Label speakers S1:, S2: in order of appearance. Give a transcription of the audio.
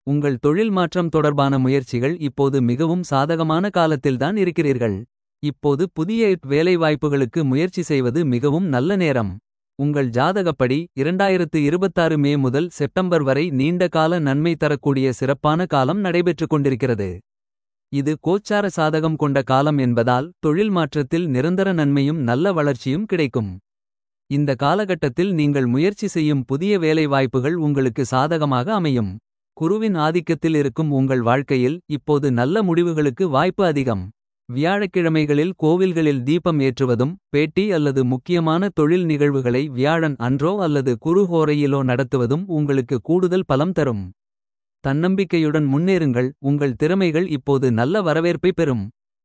S1: உங்கள் தொழில் மாற்றம் தொடர்பான முயற்சிகள் இப்போது மிகவும் சாதகமான காலத்தில்தான் இருக்கிறீர்கள். இப்போது புதிய வேலைவாய்ப்புகளுக்கு முயற்சி செய்வது மிகவும் நல்ல நேரம். உங்கள் ஜாதகப்படி 2026 மே முதல் செப்டம்பர் வரை நீண்ட கால நன்மை தரக்கூடிய சிறப்பான காலம் நடைபெற்றுக் கொண்டிருக்கிறது. இது கோச்சார சாதகம் கொண்ட காலம் என்பதால் தொழில் மாற்றத்தில் நிரந்தர நன்மையும் நல்ல வளர்ச்சியும் கிடைக்கும். இந்த காலகட்டத்தில் நீங்கள் முயற்சி செய்யும் புதிய வேலை வாய்ப்புகள் உங்களுக்கு சாதகமாக அமையும். குருவின் ஆதிக்கத்தில் இருக்கும் உங்கள் வாழ்க்கையில் இப்போது நல்ல முடிவுகளுக்கு வாய்ப்பு அதிகம். வியாழக்கிழமைகளில் கோவில்களில் தீபம் ஏற்றுவதும் பேட்டி அல்லது முக்கியமான தொழில் நிகழ்வுகளை வியாழன் அன்றோ அல்லது குருஹோரையிலோ நடத்துவதும் உங்களுக்கு கூடுதல் பலம் தரும். தன்னம்பிக்கையுடன் முன்னேறுங்கள் உங்கள் திறமைகள் இப்போது நல்ல வரவேற்பை பெறும்.